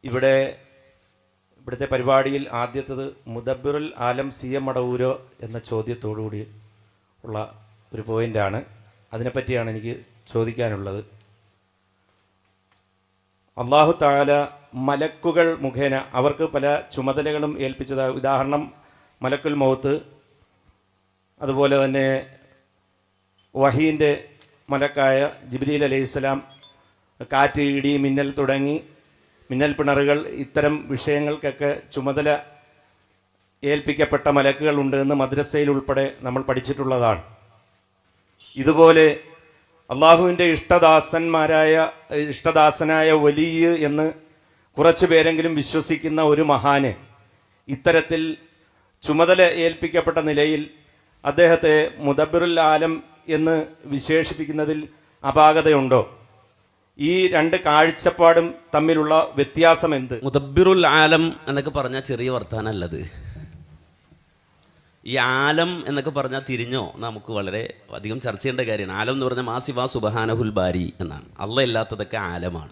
ഇവിടെ ഇവിടുത്തെ പരിപാടിയിൽ ആദ്യത്തത് മുദബിറുൽ ആലം സി എം മടവൂരോ എന്ന ചോദ്യത്തോടുകൂടി ഉള്ള ഒരു പോയിൻ്റാണ് അതിനെപ്പറ്റിയാണ് എനിക്ക് ചോദിക്കാനുള്ളത് അള്ളാഹു താല മലക്കുകൾ മുഖേന അവർക്ക് പല ചുമതലകളും ഏൽപ്പിച്ചത് ഉദാഹരണം മലക്കുൽ മൗത്ത് അതുപോലെ തന്നെ വഹീൻ്റെ മലക്കായ ജിബ്രീൽ അലൈഹിസ്സലാം കാറ്റ് ഇടി മിന്നൽ തുടങ്ങി മിന്നൽ പിണറുകൾ ഇത്തരം വിഷയങ്ങൾക്കൊക്കെ ചുമതല ഏൽപ്പിക്കപ്പെട്ട മലക്കുകളുണ്ട് എന്ന് മദ്രസയിൽ ഉൾപ്പെടെ നമ്മൾ പഠിച്ചിട്ടുള്ളതാണ് ഇതുപോലെ അള്ളാഹുവിൻ്റെ ഇഷ്ടദാസന്മാരായ ഇഷ്ടദാസനായ വലിയ എന്ന് കുറച്ചു പേരെങ്കിലും വിശ്വസിക്കുന്ന ഒരു മഹാന് ഇത്തരത്തിൽ ചുമതല ഏൽപ്പിക്കപ്പെട്ട നിലയിൽ അദ്ദേഹത്തെ മുദബിറുൽ ആലം എന്ന് വിശേഷിപ്പിക്കുന്നതിൽ അപാകതയുണ്ടോ ഈ രണ്ട് കാഴ്ചപ്പാടും തമ്മിലുള്ള വ്യത്യാസം എന്ത് മുദബിറുൽ ആലം എന്നൊക്കെ പറഞ്ഞാൽ ചെറിയ വർത്താനല്ലത് ഈ ആലം എന്നൊക്കെ പറഞ്ഞാൽ തിരിഞ്ഞോ നമുക്ക് വളരെ അധികം ചർച്ച ചെയ്യേണ്ട കാര്യമാണ് ആലം എന്ന് പറഞ്ഞാൽ മാസിവ സുബഹാനഹുൽ ബാരി എന്നാണ് അള്ള ഇല്ലാത്തതൊക്കെ ആലമാണ്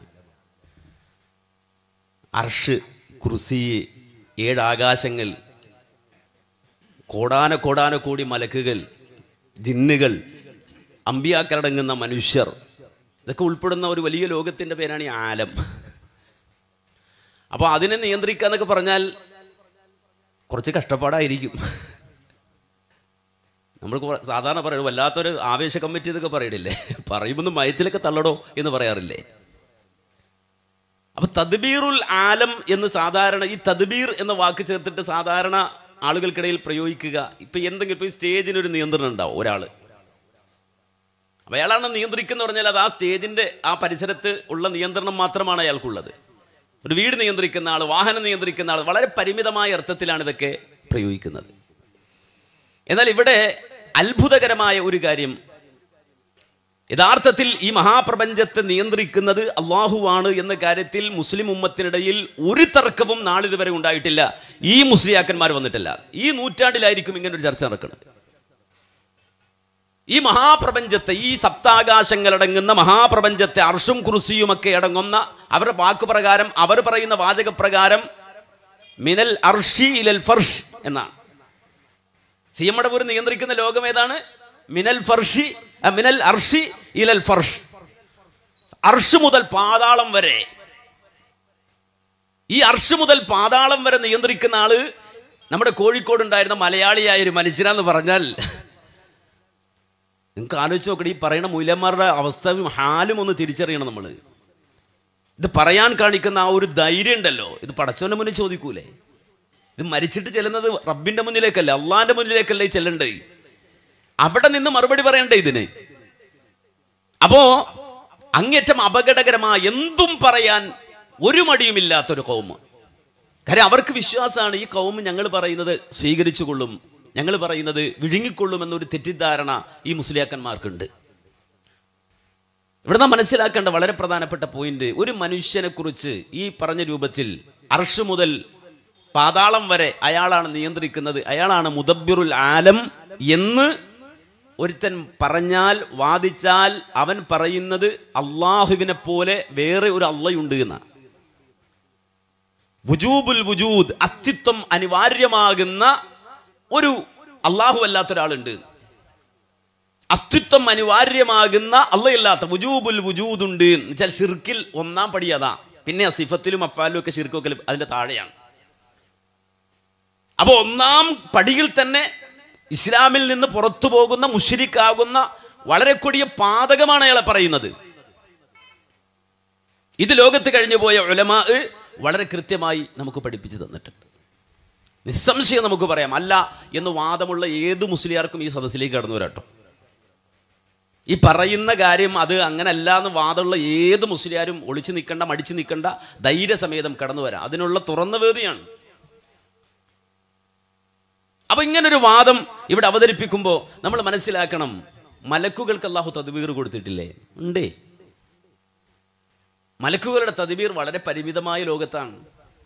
അർഷ് കുർസി ഏഴ് ആകാശങ്ങൾ കോടാന കോടാന കോടി മലക്കുകൾ ജിന്നുകൾ അമ്പിയാക്കരടങ്ങുന്ന മനുഷ്യർ ഇതൊക്കെ ഉൾപ്പെടുന്ന ഒരു വലിയ ലോകത്തിൻ്റെ പേരാണ് ഈ ആലം അപ്പോൾ അതിനെ നിയന്ത്രിക്കുക എന്നൊക്കെ പറഞ്ഞാൽ കുറച്ച് കഷ്ടപ്പാടായിരിക്കും നമ്മൾ കുറെ- സാധാരണ പറയുന്നത് വല്ലാത്തൊരു ആവേശ കമ്മിറ്റി എന്നൊക്കെ പറയണില്ലേ പറയുമ്പോൾ മയത്തിലൊക്കെ തള്ളടോ എന്ന് പറയാറില്ലേ അപ്പൊ തദ്ബീറുൽ ആലം എന്ന് സാധാരണ ഈ തദ്ബീർ എന്ന വാക്ക് ചേർത്തിട്ട് സാധാരണ ആളുകൾക്കിടയിൽ പ്രയോഗിക്കുക ഇപ്പൊ എന്തെങ്കിലും ഇപ്പൊ ഈ സ്റ്റേജിനൊരു നിയന്ത്രണം ഉണ്ടാവും ഒരാള് അപ്പൊ അയാളാണ് നിയന്ത്രിക്കുന്ന പറഞ്ഞാൽ അത് ആ സ്റ്റേജിന്റെ ആ പരിസരത്ത് ഉള്ള നിയന്ത്രണം മാത്രമാണ് അയാൾക്കുള്ളത് ഒരു വീട് നിയന്ത്രിക്കുന്ന ആൾ വാഹനം നിയന്ത്രിക്കുന്ന ആൾ വളരെ പരിമിതമായ അർത്ഥത്തിലാണ് ഇതൊക്കെ പ്രയോഗിക്കുന്നത് എന്നാൽ ഇവിടെ അത്ഭുതകരമായ ഒരു കാര്യം യഥാർത്ഥത്തിൽ ഈ മഹാപ്രപഞ്ചത്തെ നിയന്ത്രിക്കുന്നത് അള്ളാഹുവാണ് എന്ന കാര്യത്തിൽ മുസ്ലിം ഉമ്മത്തിനിടയിൽ ഒരു തർക്കവും നാളിതുവരെ ഉണ്ടായിട്ടില്ല ഈ മുസ്ലിയാക്കന്മാർ വന്നിട്ടില്ല ഈ നൂറ്റാണ്ടിലായിരിക്കും ഇങ്ങനെ ഒരു ചർച്ച നടക്കുന്നത് ഈ മഹാപ്രപഞ്ചത്തെ ഈ സപ്താകാശങ്ങളടങ്ങുന്ന മഹാപ്രപഞ്ചത്തെ അർഷും കുർസിയുമൊക്കെ അടങ്ങുന്ന അവരുടെ വാക്കുപ്രകാരം അവർ പറയുന്ന വാചകപ്രകാരം മിനൽ അർഷി ഇലൽ ഫർഷ് എന്നാണ് സി എം മടവൂർ നിയന്ത്രിക്കുന്ന ലോകം ഏതാണ് മിനൽ ഫർഷി ആ, മിനൽ അർഷി ഇലൽ ഫർഷ് അർഷ് മുതൽ പാതാളം വരെ ഈ അർഷ് മുതൽ പാതാളം വരെ നിയന്ത്രിക്കുന്ന ആള് നമ്മുടെ കോഴിക്കോട് ഉണ്ടായിരുന്ന മലയാളിയായ ഒരു മനുഷ്യനാന്ന് പറഞ്ഞാൽ നിങ്ങൾക്ക് ആലോചിച്ച് നോക്കണം ഈ പറയുന്ന മൂല്യന്മാരുടെ അവസ്ഥയും ഹാലും ഒന്ന് തിരിച്ചറിയണം നമ്മൾ ഇത് പറയാൻ കാണിക്കുന്ന ആ ഒരു ധൈര്യം ഉണ്ടല്ലോ ഇത് പടച്ചോന്റെ മുന്നിൽ ചോദിക്കൂലേ ഇത് മരിച്ചിട്ട് ചെല്ലുന്നത് റബ്ബിന്റെ മുന്നിലേക്കല്ല അള്ളാന്റെ മുന്നിലേക്കല്ലേ ചെല്ലണ്ടേ അവിടെ നിന്ന് മറുപടി പറയണ്ടേ ഇതിന് അപ്പോ അങ്ങേറ്റം അപകടകരമായ എന്തും പറയാൻ ഒരു മടിയുമില്ലാത്തൊരു കൗമ് കാര്യം അവർക്ക് വിശ്വാസമാണ് ഈ കൗമ് ഞങ്ങൾ പറയുന്നത് സ്വീകരിച്ചു കൊള്ളും ഞങ്ങൾ പറയുന്നത് വിഴുങ്ങിക്കൊള്ളും എന്നൊരു തെറ്റിദ്ധാരണ ഈ മുസ്ലിയാക്കന്മാർക്കുണ്ട് ഇവിടെ നാം മനസ്സിലാക്കേണ്ട വളരെ പ്രധാനപ്പെട്ട പോയിന്റ് ഒരു മനുഷ്യനെ കുറിച്ച് ഈ പറഞ്ഞ രൂപത്തിൽ അർഷ് മുതൽ പാതാളം വരെ അയാളാണ് നിയന്ത്രിക്കുന്നത് അയാളാണ് മുദബിറുൽ ആലം എന്ന് ഒരുത്തൻ പറഞ്ഞാൽ വാദിച്ചാൽ അവൻ പറയുന്നത് അള്ളാഹുവിനെ പോലെ വേറെ ഒരു അള്ളയുണ്ട് എന്ന വുജൂബുൽ വുജൂദ് അസ്തിത്വം അനിവാര്യമാകുന്ന ഒരു അള്ളാഹു അല്ലാത്ത ഒരാളുണ്ട് അസ്തിത്വം അനിവാര്യമാകുന്ന അള്ളയില്ലാത്ത വുജൂബുൽ വുജൂദ് ഉണ്ട് എന്ന് വെച്ചാൽ ഷിർക്കിൽ ഒന്നാം പടി അതാ പിന്നെ അസിഫത്തിലും അഫാലും ഒക്കെ ഷിർക്കൊക്കെ അതിന്റെ താഴെയാണ് അപ്പൊ ഒന്നാം പടിയിൽ തന്നെ ഇസ്ലാമിൽ നിന്ന് പുറത്തു പോകുന്ന മുഷിരിക്കാകുന്ന വളരെ കൊടിയ പാതകമാണ് അയാളെ പറയുന്നത് ഇത് ലോകത്ത് കഴിഞ്ഞു പോയ ഉലമാ വളരെ കൃത്യമായി നമുക്ക് പഠിപ്പിച്ചു തന്നിട്ടുണ്ട് നിസ്സംശയം നമുക്ക് പറയാം അല്ല എന്ന് വാദമുള്ള ഏത് മുസ്ലിയാർക്കും ഈ സദസ്സിലേക്ക് കടന്നു വരാട്ടോ ഈ പറയുന്ന കാര്യം അത് അങ്ങനല്ല എന്ന് വാദമുള്ള ഏത് മുസ്ലിയാരും ഒളിച്ചു നിൽക്കണ്ട മടിച്ചു നിൽക്കണ്ട ധൈര്യസമേതം കടന്നു വരാം അതിനുള്ള തുറന്ന വേദിയാണ് അപ്പൊ ഇങ്ങനൊരു വാദം ഇവിടെ അവതരിപ്പിക്കുമ്പോൾ നമ്മൾ മനസ്സിലാക്കണം മലക്കുകൾക്ക് അള്ളാഹു തദ്ബീർ കൊടുത്തിട്ടില്ലേ ഉണ്ടേ മലക്കുകളുടെ തദ്ബീർ വളരെ പരിമിതമായ ലോകത്താണ്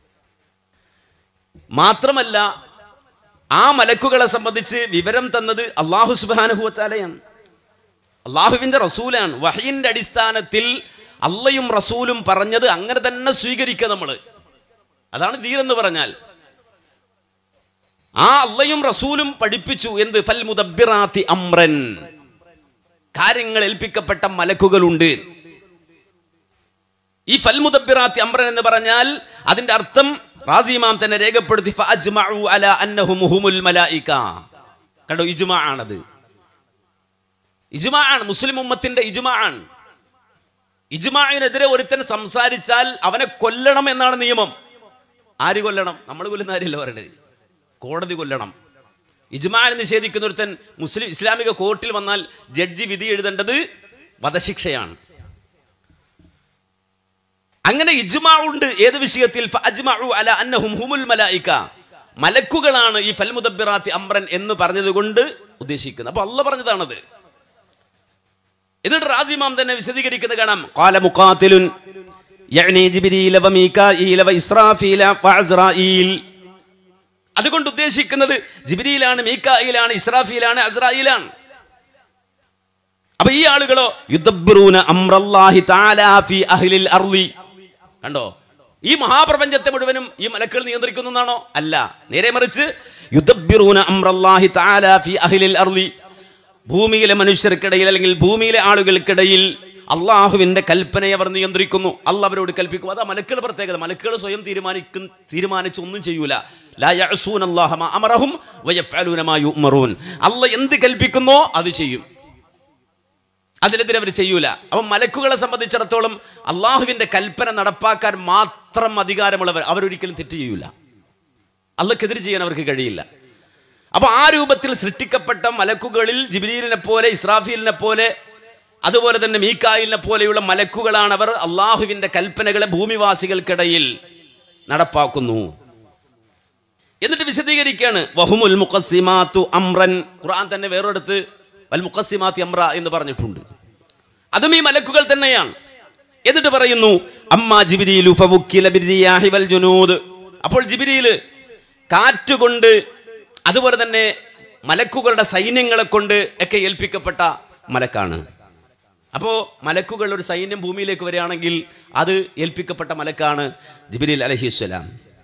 മാത്രമല്ല ആ മലക്കുകളെ സംബന്ധിച്ച് വിവരം തന്നത് അള്ളാഹു സുബാനുഭവത്താലയാണ് അള്ളാഹുവിന്റെ റസൂലാണ് വഹയിന്റെ അടിസ്ഥാനത്തിൽ അള്ളയും റസൂലും പറഞ്ഞത് അങ്ങനെ തന്നെ സ്വീകരിക്കുക നമ്മൾ അതാണ് ദീൻ എന്ന് പറഞ്ഞാൽ ആ അള്ളയും റസൂലും പഠിപ്പിച്ചു എന്ത് ഫൽ മുദബ്ബിറാത്തി അമ്രൻ കാര്യങ്ങൾ ഏൽപ്പിക്കപ്പെട്ട മലക്കുകളുണ്ട് ഈ ഫൽ മുദബ്ബിറാത്തി അമ്രൻ എന്ന് പറഞ്ഞാൽ അതിന്റെ അർത്ഥം റാസിമാം തന്നെ രേഖപ്പെടുത്തി ഫഅജ്മഉ അലാ അന്നഹും ഹുമുൽ മലായിക കണ്ടോ ഇജ്മാ ആണത് ഇജ്മാ ആണ് മുസ്ലിം ഉമ്മത്തിന്റെ ഇജ്മാ ആണ് ഇജ്മാഇനെതിരെ ഒരുത്തൻ സംസാരിച്ചാൽ അവനെ കൊല്ലണം എന്നാണ് നിയമം ആര് കൊല്ലണം നമ്മൾ കൊല്ലുന്ന ആരല്ല പറയണത് കോടതി കൊല്ലണം ഇജ്മാൻ നിഷേധിക്കുന്ന ഒരുത്തൻ മുസ്ലിം ഇസ്ലാമിക കോർട്ടിൽ വന്നാൽ ജഡ്ജി വിധി എഴുതേണ്ടത് വധശിക്ഷയാണ് അങ്ങനെ ഇജ്മാ ഉണ്ട് ഏത് വിഷയത്തിൽ ഫഅജ്മഉ അലാ അന്നഹും ഹുമുൽ മലായിക മലക്കുകളാണ് ഈ ഫൽ മുദബ്ബിറാത്തി അമ്രൻ എന്ന് പറഞ്ഞത് കൊണ്ട് ഉദ്ദേശിക്കുന്നത് അപ്പൊ അല്ല പറഞ്ഞതാണത് എന്നിട്ട് റാസിമാം തന്നെ വിശദീകരിക്കുന്നത് കാണാം ഖാല മുഖാത്തിലുൻ യഅനി ജിബ്രീല വ മീകാഈല വ ഇസ്രാഫീല വ അസ്റായീൽ അതുകൊണ്ട് ഉദ്ദേശിക്കുന്നത് ജിബ്രീലാണ് മീകായിലാണ് ഇസ്രാഫീലാണ് അസ്രായിലാണ് അപ്പൊ ഈ ആളുകളോ യുദ്ധബ്റൂന അംറല്ലാഹി തആലാ ഫി അഹ്ലിൽ അർളി കണ്ടോ ഈ മഹാപ്രപഞ്ചത്തെ മുഴുവനും ഈ മലക്കുകൾ നിയന്ത്രിക്കുന്നു എന്നാണോ അല്ല നേരെ മറിച്ച് യുദ്ധബ്റൂന അംറല്ലാഹി തആലാ ഫി അഹ്ലിൽ അർളി ഭൂമിയിലെ മനുഷ്യർക്കിടയിൽ അല്ലെങ്കിൽ ഭൂമിയിലെ ആളുകൾക്കിടയിൽ അള്ളാഹുവിന്റെ കൽപ്പനയെ അവർ നിയന്ത്രിക്കുന്നു അല്ല അവരോട് കൽപ്പിക്കും അതാ മലക്കുകൾ പ്രത്യേകത മലക്കുകൾ സ്വയം തീരുമാനിക്കും തീരുമാനിച്ച് ഒന്നും ചെയ്യൂല ലാ യഅസൂന അല്ലാഹ മാ അമറഹും വയഫ്അലൂന മാ യുഅ്മറൂൻ അല്ല എന്ത് കൽപ്പിക്കുന്നോ അത് ചെയ്യും അതിനെതിരെ അവർ ചെയ്യൂല അപ്പം മലക്കുകളെ സംബന്ധിച്ചിടത്തോളം അള്ളാഹുവിന്റെ കൽപ്പന നടപ്പാക്കാൻ മാത്രം അധികാരമുള്ളവർ അവരൊരിക്കലും തെറ്റ് ചെയ്യൂല അള്ളക്കെതിരെ ചെയ്യാൻ അവർക്ക് കഴിയില്ല അപ്പൊ ആ രൂപത്തിൽ സൃഷ്ടിക്കപ്പെട്ട മലക്കുകളിൽ ജിബിലീലിനെ പോലെ ഇസ്രാഫീലിനെ പോലെ അതുപോലെ തന്നെ മീക്കായിലിനെ പോലെയുള്ള മലക്കുകളാണ് അവർ അള്ളാഹുവിന്റെ കൽപ്പനകളെ ഭൂമിവാസികൾക്കിടയിൽ നടപ്പാക്കുന്നു എന്നിട്ട് വിശദീകരിക്കുകയാണ് വഹുമുൽ മുഖസിമാത്തു അമ്രൻ ഖുർആൻ തന്നെ വേറൊരിടത്ത് വൽ മുഖസിമാത്തി അമ്ര എന്ന് പറഞ്ഞിട്ടുണ്ട് അതും ഈ മലക്കുകൾ തന്നെയാണ് എന്നിട്ട് പറയുന്നു അമ്മ ജിബിരിയിലു ഫവുക്കില ബിർരിയാഹി വൽ ജുനൂദ് അപ്പോൾ ജിബിരിയില് കാറ്റുകൊണ്ട് അതുപോലെ തന്നെ മലക്കുകളുടെ സൈന്യങ്ങളെ കൊണ്ട് ഒക്കെ ഏൽപ്പിക്കപ്പെട്ട മലക്കാണ് അപ്പോൾ മലക്കുകൾ ഒരു സൈന്യം ഭൂമിയിലേക്ക് വരികയാണെങ്കിൽ അത് ഏൽപ്പിക്കപ്പെട്ട മലക്കാണ് ജിബിരിൽ അലഹിസ്വലാം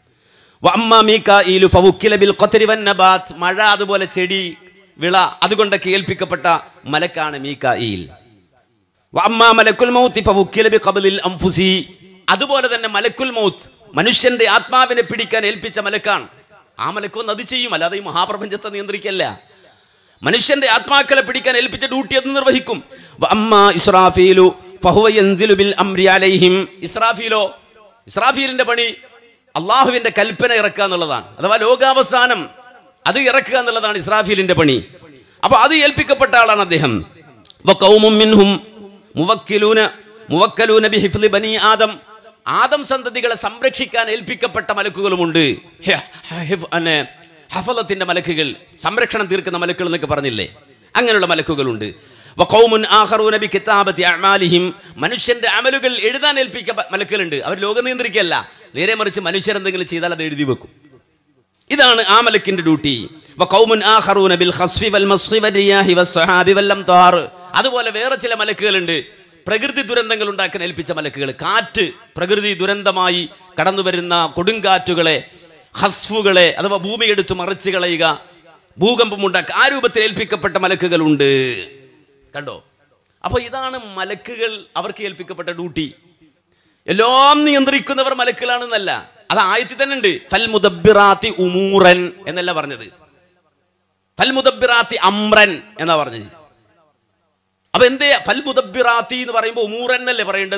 മഴ അതുപോലെ ചെടി വിള അതുകൊണ്ടൊക്കെ ഏൽപ്പിക്കപ്പെട്ട മലക്കാണ് മീക്കായിൽ മലക്കുൽ മൗത്ത് ഫവുക്കില ബിഖബ്ലിൽ അൻഫുസി അതുപോലെ തന്നെ മലക്കുൽ മൗത്ത് മനുഷ്യന്റെ ആത്മാവിനെ പിടിക്കാൻ ഏൽപ്പിച്ച മലക്കാണ് ആ മലക്ക് വന്ന് അത് ചെയ്യും അല്ലാതെ ഈ മഹാപ്രപഞ്ചത്തെ നിയന്ത്രിക്കല്ല മനുഷ്യന്റെ ആത്മാക്കളെ പിടിക്കാൻ ഏൽപ്പിച്ച ഡ്യൂട്ടി അത് നിർവഹിക്കും വഅമ്മ ഇസ്രാഫീലു ഫഹുവ യൻസിലു ബിൽ അംരി അലൈഹിം ഇസ്രാഫീലോ ഇസ്രാഫീലിന്റെ പണി അള്ളാഹുവിന്റെ കൽപ്പന ഇറക്കുക എന്നുള്ളതാണ് അഥവാ ലോകാവസാനം അത് ഇറക്കുക എന്നുള്ളതാണ് ഇസ്രാഫീലിന്റെ പണി അപ്പൊ അത് ഏൽപ്പിക്കപ്പെട്ട ആളാണ് അദ്ദേഹം വഖൗമും മിൻഹും മുവക്കിലൂന മുവക്കലൂന ബിഹിഫ്ലി ബനി ആദം ആദം സന്തതികളെ സംരക്ഷിക്കാൻ ഏൽപ്പിക്കപ്പെട്ട മലക്കുകളുമുണ്ട് ഹെ- ഹെഫ്- അന്നെ ഹഫലത്തിന്റെ മലക്കുകൾ സംരക്ഷണം തീർക്കുന്ന മലക്കുകൾ എന്നൊക്കെ പറഞ്ഞില്ലേ അങ്ങനെയുള്ള മലക്കുകളുണ്ട് വഖൗമുൻ ആഖറൂന ബികിതാബത്തി അഅമാലിഹിം മനുഷ്യന്റെ അമലുകൾ എഴുതാൻ ഏൽപ്പിക്ക മലക്കുകളുണ്ട് അവർ ലോകം നിയന്ത്രിക്കല്ല നേരെ മറിച്ച് മനുഷ്യർ എന്തെങ്കിലും ചെയ്താൽ അത് എഴുതി വെക്കും ഇതാണ് ആ മലക്കിന്റെ ഡ്യൂട്ടി വഖൗമുൻ ആഖറൂന ബിൽ ഖസ്ഫി വൽ മസ്ഖി വരിയാഹി വസ്സഹാബി വൽ അംതാർ അതുപോലെ വേറെ ചില മലക്കുകളുണ്ട് പ്രകൃതി ദുരന്തങ്ങൾ ഉണ്ടാക്കാൻ ഏൽപ്പിച്ച മലക്കുകൾ കാറ്റ് പ്രകൃതി ദുരന്തമായി കടന്നു വരുന്ന കൊടുങ്കാറ്റുകളെ ഹസ്ഫുകളെ അഥവാ ഭൂമി എടുത്ത് മറിച്ച് കളയുക ഭൂകമ്പം ഉണ്ടാക്കുക ആ രൂപത്തിൽ ഏൽപ്പിക്കപ്പെട്ട മലക്കുകളുണ്ട് കണ്ടോ അപ്പൊ ഇതാണ് മലക്കുകൾ അവർക്ക് ഏൽപ്പിക്കപ്പെട്ട ഡ്യൂട്ടി എല്ലാം നിയന്ത്രിക്കുന്നവർ മലക്കുകളാണെന്നല്ല അത് ആയത്തിൽ തന്നെ ഉണ്ട് ഫൽ മുദബ്ബിറാത്തി ഉമൂറൻ എന്നല്ല പറഞ്ഞത് ഫൽ മുദബ്ബിറാത്തി അമ്രൻ എന്നാ പറഞ്ഞത് അപ്പൊ എന്തേ ഫൽ മുദബ്ബിറാത്തി എന്ന് പറയുമ്പോൾ ഉമൂറൻ എന്നല്ലേ പറയേണ്ടത്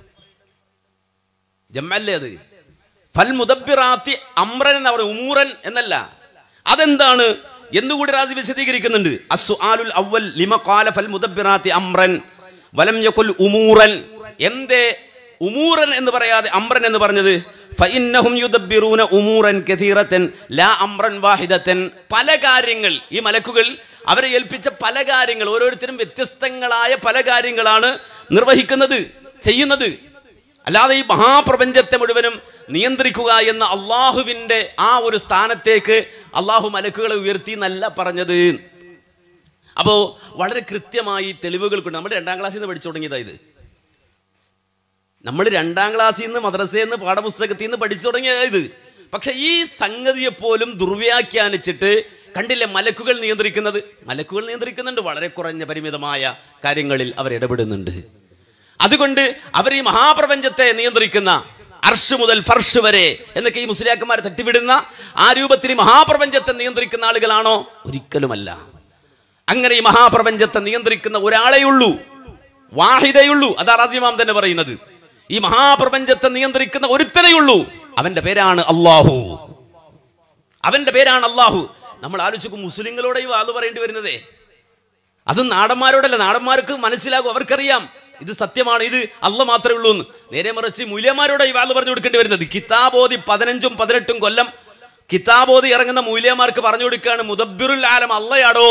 ജമ്മല്ലേ അത് ഫൽ മുദബ്ബിറാത്തി അമ്രൻ എന്നാ പറയുന്നത് ഉമൂറൻ എന്നല്ല അതെന്താണ് എന്നുകൂടി റാസി വിശദീകരിക്കുന്നുണ്ട് അസ്സുആലുൽ അവൽ ലിമ ഖാല ഫൽ മുദബ്ബിറാത്തി അമ്രൻ വലം യഖുൽ ഉമൂറൻ എന്തേ ഉമൂറൻ എന്ന് പറയാതെ അമ്രൻ എന്ന് പറഞ്ഞത് ഫഇന്നഹും യുദബ്ബിറൂന ഉമൂറൻ കഥീറത്തൻ ലാ അമ്രൻ വാഹിദത്തൻ പല കാര്യങ്ങൾ ഈ മലക്കുകൾ അവരെ ഏൽപ്പിച്ച പല കാര്യങ്ങൾ ഓരോരുത്തരും വ്യത്യസ്തങ്ങളായ പല കാര്യങ്ങളാണ് നിർവഹിക്കുന്നത് ചെയ്യുന്നത് അല്ലാതെ ഈ മഹാപ്രപഞ്ചത്തെ മുഴുവനും നിയന്ത്രിക്കുക എന്ന അള്ളാഹുവിൻ്റെ ആ ഒരു സ്ഥാനത്തേക്ക് അള്ളാഹു മലക്കുകളെ ഉയർത്തി എന്നല്ല പറഞ്ഞത് അപ്പോൾ വളരെ കൃത്യമായി തെളിവുകൾ കൊണ്ട് നമ്മൾ രണ്ടാം ക്ലാസ്സിൽ നിന്ന് പഠിച്ചു തുടങ്ങിയതാ ഇത് നമ്മൾ രണ്ടാം ക്ലാസ്സിൽ നിന്ന് മദ്രസയിൽ നിന്ന് പാഠപുസ്തകത്തിൽ നിന്ന് പഠിച്ചു തുടങ്ങിയ ഇത് പക്ഷെ ഈ സംഗതിയെ പോലും ദുർവ്യാഖ്യാനിച്ചിട്ട് കണ്ടില്ലേ മലക്കുകൾ നിയന്ത്രിക്കുന്നത് മലക്കുകൾ നിയന്ത്രിക്കുന്നുണ്ട് വളരെ കുറഞ്ഞ പരിമിതമായ കാര്യങ്ങളിൽ അവർ ഇടപെടുന്നുണ്ട് അതുകൊണ്ട് അവർ ഈ മഹാപ്രപഞ്ചത്തെ നിയന്ത്രിക്കുന്ന അർഷ് മുതൽ ഫർഷ് വരെ എന്നൊക്കെ ഈ മുസ്ലിയാക്കന്മാരെ തട്ടിവിടുന്ന ആ രൂപത്തിൽ ഈ മഹാപ്രപഞ്ചത്തെ നിയന്ത്രിക്കുന്ന ആളുകളാണോ ഒരിക്കലുമല്ല അങ്ങനെ ഈ മഹാപ്രപഞ്ചത്തെ നിയന്ത്രിക്കുന്ന ഒരാളേ ഉള്ളൂ വാഹിദയുള്ളൂ അതാ റാസിമാം തന്നെ പറയുന്നത് ഈ മഹാപ്രപഞ്ചത്തെ നിയന്ത്രിക്കുന്ന ഒരുത്തനേ ഉള്ളൂ അവന്റെ പേരാണ് അള്ളാഹു അവന്റെ പേരാണ് അള്ളാഹു നമ്മൾ ആലോചിക്കും മുസ്ലിങ്ങളോടെ ഈ വാത് പറയേണ്ടി വരുന്നതേ അത് നാടന്മാരോടല്ല നാടന്മാർക്ക് മനസ്സിലാകും അവർക്കറിയാം ഇത് സത്യമാണ് ഇത് അല്ല മാത്രമേ ഉള്ളൂ എന്ന് നേരെ മറിച്ച് മൂല്യന്മാരോട് ഈ വാത് പറഞ്ഞു കൊടുക്കേണ്ടി വരുന്നത് കിതാബോധി പതിനഞ്ചും പതിനെട്ടും കൊല്ലം കിതാബോധി ഇറങ്ങുന്ന മൂല്യന്മാർക്ക് പറഞ്ഞു കൊടുക്കുകയാണ് മുദബിറുൽ ആലം അല്ലയാടോ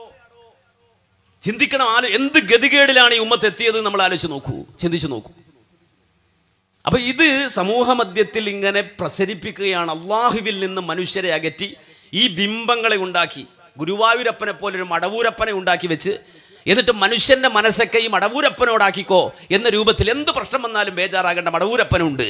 ചിന്തിക്കണം ആല് എന്ത് ഗതികേടിലാണ് ഈ ഉമ്മത്ത് എത്തിയത് നമ്മൾ ആലോചിച്ച് നോക്കൂ ചിന്തിച്ചു നോക്കൂ അപ്പൊ ഇത് സമൂഹ മധ്യത്തിൽ ഇങ്ങനെ പ്രസരിപ്പിക്കുകയാണ് അള്ളാഹുവിൽ നിന്ന് മനുഷ്യരെ അകറ്റി ഈ ബിംബങ്ങളെ ഉണ്ടാക്കി ഗുരുവായൂരപ്പനെ പോലൊരു മടവൂരപ്പനെ ഉണ്ടാക്കി വെച്ച് എന്നിട്ട് മനുഷ്യന്റെ മനസ്സൊക്കെ ഈ മടവൂരപ്പനോടാക്കിക്കോ എന്ന രൂപത്തിൽ എന്ത് പ്രശ്നം വന്നാലും ബേജാറാകേണ്ട മടവൂരപ്പനുണ്ട്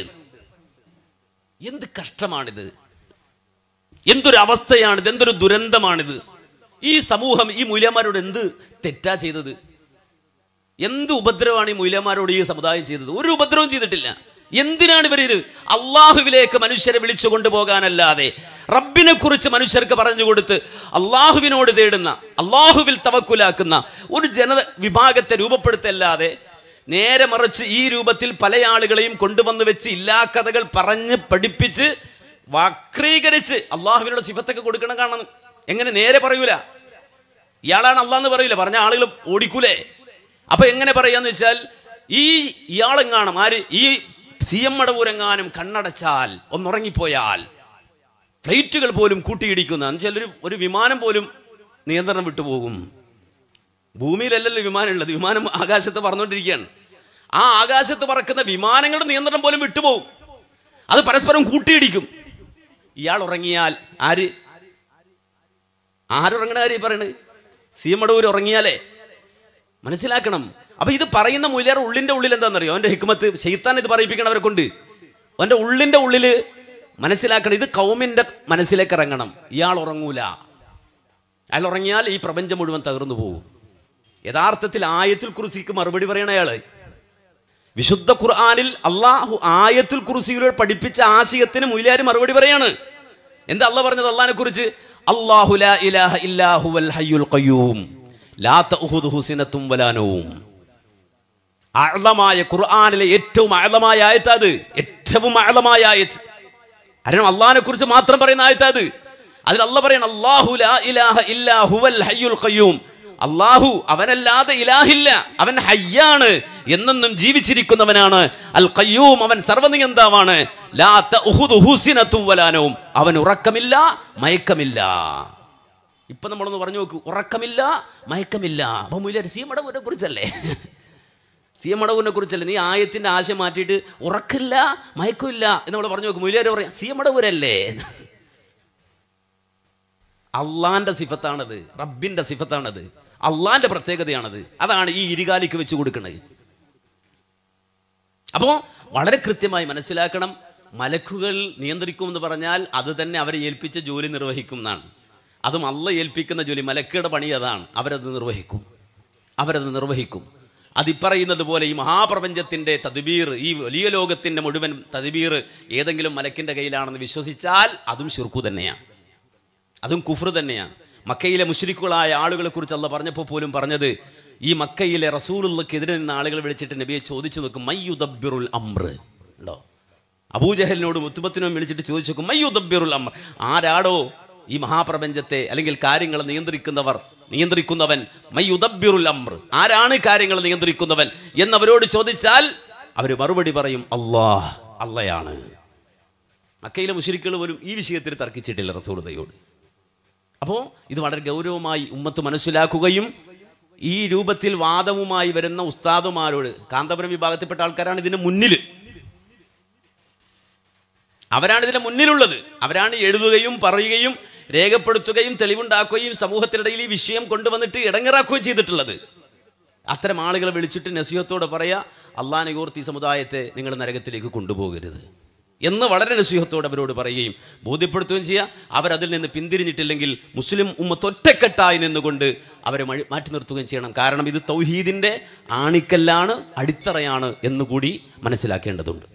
എന്ത് കഷ്ടമാണിത് എന്തൊരു അവസ്ഥയാണിത് എന്തൊരു ദുരന്തമാണിത് ഈ സമൂഹം ഈ മൂല്യന്മാരോട് എന്ത് തെറ്റാ ചെയ്തത് എന്ത് ഉപദ്രവമാണ് ഈ മൂല്യന്മാരോട് ഈ സമുദായം ചെയ്തത് ഒരു ഉപദ്രവം ചെയ്തിട്ടില്ല എന്തിനാണ് ഇവർ ഇത് അള്ളാഹുവിലേക്ക് മനുഷ്യരെ വിളിച്ചു കൊണ്ടുപോകാനല്ലാതെ റബ്ബിനെ കുറിച്ച് മനുഷ്യർക്ക് പറഞ്ഞു കൊടുത്ത് അള്ളാഹുവിനോട് തേടുന്ന അള്ളാഹുവിൽ തവക്കുലാക്കുന്ന ഒരു ജന വിഭാഗത്തെ രൂപപ്പെടുത്തല്ലാതെ നേരെ മറിച്ച് ഈ രൂപത്തിൽ പല ആളുകളെയും കൊണ്ടുവന്ന് വെച്ച് ഇല്ലാ കഥകൾ പറഞ്ഞ് പഠിപ്പിച്ച് വക്രീകരിച്ച് അള്ളാഹുവിനോട് സിഫത്തൊക്കെ കൊടുക്കണം കാണണം എങ്ങനെ നേരെ പറയൂല ഇയാളാണ് അള്ളാന്ന് പറയൂല പറഞ്ഞ ആളുകൾ ഓടിക്കൂലേ അപ്പൊ എങ്ങനെ പറയാന്ന് വെച്ചാൽ ഈ ഇയാളെങ്ങാനും ആര് ഈ സി എം മടവൂരെങ്ങാനും കണ്ണടച്ചാൽ ഒന്നുറങ്ങിപ്പോയാൽ ഫ്ലൈറ്റുകൾ പോലും കൂട്ടിയിടിക്കുന്ന എന്നുവെച്ചാൽ ഒരു ഒരു വിമാനം പോലും നിയന്ത്രണം വിട്ടുപോകും ഭൂമിയിലല്ലല്ലോ വിമാനം ഉള്ളത് വിമാനം ആകാശത്ത് പറന്നുകൊണ്ടിരിക്കുകയാണ് ആ ആകാശത്ത് പറക്കുന്ന വിമാനങ്ങളുടെ നിയന്ത്രണം പോലും വിട്ടുപോകും അത് പരസ്പരം കൂട്ടിയിടിക്കും ഇയാൾ ഉറങ്ങിയാൽ ആര് ആരുറങ്ങണ കാര്യം ഈ പറയണത് സി എം മടവൂർ ഉറങ്ങിയാലേ മനസ്സിലാക്കണം അപ്പൊ ഇത് പറയുന്ന മൂല്യർ ഉള്ളിന്റെ ഉള്ളിൽ എന്താണെന്നറിയോ അവന്റെ ഹിക്മത്ത് ഷെയ്ത്താൻ ഇത് പറയിപ്പിക്കണവരെ കൊണ്ട് അവന്റെ ഉള്ളിന്റെ ഉള്ളില് മനസ്സിലാക്കണം ഇത് കൗമിന്റെ മനസ്സിലേക്ക് ഇറങ്ങണം ഇയാൾ ഉറങ്ങൂല അയാൾ ഉറങ്ങിയാൽ ഈ പ്രപഞ്ചം മുഴുവൻ തകർന്നു പോകും യഥാർത്ഥത്തിൽ ആയത്തുൽ കുറിസിക്ക് മറുപടി പറയണ അയാള് വിശുദ്ധ ഖുർആാനിൽ അള്ളാഹു ആയത്തുൽ കുറിസിയിലൂടെ പഠിപ്പിച്ച ആശയത്തിന് മൂല്യാര് മറുപടി പറയാണ് എന്താ അള്ളാഹ് പറഞ്ഞത് അള്ളാഹിനെ കുറിച്ച് അല്ലാഹു ലാ ഇലാഹ ഇല്ലാഹു വൽ ഹയ്യുൽ ഖയ്യൂം ലാ തഅഖുദുഹു സിനത്തും വലാ നൗം അഅ്ലമായ ഖുർആനിലെ ഏറ്റവും അഅ്ലമായ ആയത്ത് അത് ഏറ്റവും അഅ്ലമായ ആയത്ത് കാരണം അള്ളാഹിനെ കുറിച്ച് മാത്രം പറയുന്ന ആയത്ത് അത് അതിൽ അള്ളാഹ് പറയണം അല്ലാഹു ലാ ഇലാഹ ഇല്ലാ ഹുവൽ ഹയ്യുൽ ഖയ്യൂം അള്ളാഹു അവനല്ലാതെ ഇലാഹില്ല അവൻ ഹയ്യാണ് എന്നെന്നും ജീവിച്ചിരിക്കുന്നവനാണ് അൽ ഖയ്യൂം അവൻ സർവനിയന്താവാണ് ലാ തഅഖുദുഹു സിനത്തും വലാ നൗം അവൻ ഉറക്കമില്ല മയക്കമില്ല ഇപ്പൊ നമ്മളൊന്ന് പറഞ്ഞു നോക്കൂ ഉറക്കമില്ല മയക്കമില്ല അപ്പൊ മുല്ല സി മടവൂരെ കുറിച്ചല്ലേ സി എം മടവൂരിനെ കുറിച്ചല്ലേ നീ ആയത്തിന്റെ ആശയം മാറ്റിയിട്ട് ഉറക്കില്ല മയക്കമില്ല എന്ന് നമ്മൾ പറഞ്ഞു നോക്കും മുല്ലാര് പറയാം സി എം മടവൂരല്ലേ അള്ളാന്റെ സിഫത്താണത് റബ്ബിന്റെ സിഫത്താണത് അള്ളാന്റെ പ്രത്യേകതയാണത് അതാണ് ഈ ഇരികാലിക്ക് വെച്ച് കൊടുക്കുന്നത് അപ്പോൾ വളരെ കൃത്യമായി മനസ്സിലാക്കണം മലക്കുകൾ നിയന്ത്രിക്കുമെന്ന് പറഞ്ഞാൽ അത് തന്നെ അവരെ ഏൽപ്പിച്ച ജോലി നിർവഹിക്കും എന്നാണ് അതും അല്ല ഏൽപ്പിക്കുന്ന ജോലി മലക്കുകളുടെ പണി അതാണ് അവരത് നിർവഹിക്കും അവരത് നിർവഹിക്കും അതിപ്പറയുന്നത് പോലെ ഈ മഹാപ്രപഞ്ചത്തിൻ്റെ തദ്ബീർ ഈ വലിയ ലോകത്തിൻ്റെ മുഴുവൻ തദ്ബീർ ഏതെങ്കിലും മലക്കിൻ്റെ കയ്യിലാണെന്ന് വിശ്വസിച്ചാൽ അതും ശിർക്കു തന്നെയാണ് അതും കുഫർ തന്നെയാണ് മക്കയിലെ മുഷ്രിക്കുകളായ ആളുകളെ കുറിച്ച് അല്ല പറഞ്ഞപ്പോൾ പോലും പറഞ്ഞത് ഈ മക്കയിലെ റസൂലുള്ളക്കെതിരെ നിന്ന ആളുകൾ വിളിച്ചിട്ട് നബിയെ ചോദിച്ചു നോക്കും മയ്യുദബിറുൽ അമ്ര ഉണ്ടോ അബൂജഹലിനോടും ഉത്തുബത്തിനോടും വിളിച്ചിട്ട് ചോദിച്ചു നോക്കും മയ്യുദബിറുൽ അമ്ര ആരാടോ ഈ മഹാപ്രപഞ്ചത്തെ അല്ലെങ്കിൽ കാര്യങ്ങൾ നിയന്ത്രിക്കുന്നവർ നിയന്ത്രിക്കുന്നവൻ മയ്യുദബിറുൽ അമ്ര ആരാണ് കാര്യങ്ങൾ നിയന്ത്രിക്കുന്നവൻ എന്നവരോട് ചോദിച്ചാൽ അവർ മറുപടി പറയും അള്ളാഹ് അള്ളയാണ് മക്കയിലെ മുഷരിക്കുകൾ പോലും ഈ വിഷയത്തിൽ തർക്കിച്ചിട്ടില്ല റസൂലതയോട് അപ്പോൾ ഇത് വളരെ ഗൗരവമായി ഉമ്മത്ത് മനസ്സിലാക്കുകയും ഈ രൂപത്തിൽ വാദവുമായി വരുന്ന ഉസ്താദുമാരോട് കാന്തപുരം വിഭാഗത്തിൽപ്പെട്ട ആൾക്കാരാണ് ഇതിന് മുന്നിൽ അവരാണ് ഇതിന് മുന്നിലുള്ളത് അവരാണ് എഴുതുകയും പറയുകയും രേഖപ്പെടുത്തുകയും തെളിവുണ്ടാക്കുകയും സമൂഹത്തിനിടയിൽ ഈ വിഷയം കൊണ്ടുവന്നിട്ട് ഇടങ്ങിറാക്കുകയും ചെയ്തിട്ടുള്ളത് അത്തരം ആളുകളെ വിളിച്ചിട്ട് നസീഹത്തോടെ പറയാ അള്ളാഹ് ഓർത്ത് ഈ സമുദായത്തെ നിങ്ങൾ നരകത്തിലേക്ക് കൊണ്ടുപോകരുത് എന്ന് വളരെ നസീഹത്തോടെ അവരോട് പറയുകയും ബോധ്യപ്പെടുത്തുകയും ചെയ്യുക അവരതിൽ നിന്ന് പിന്തിരിഞ്ഞിട്ടില്ലെങ്കിൽ മുസ്ലിം ഉമ്മത്ത് ഒറ്റക്കെട്ടായി നിന്നുകൊണ്ട് അവരെ മഴ- മാറ്റി നിർത്തുകയും ചെയ്യണം കാരണം ഇത് തൗഹീദിൻ്റെ ആണിക്കല്ലാണ് അടിത്തറയാണ് എന്നുകൂടി മനസ്സിലാക്കേണ്ടതുണ്ട്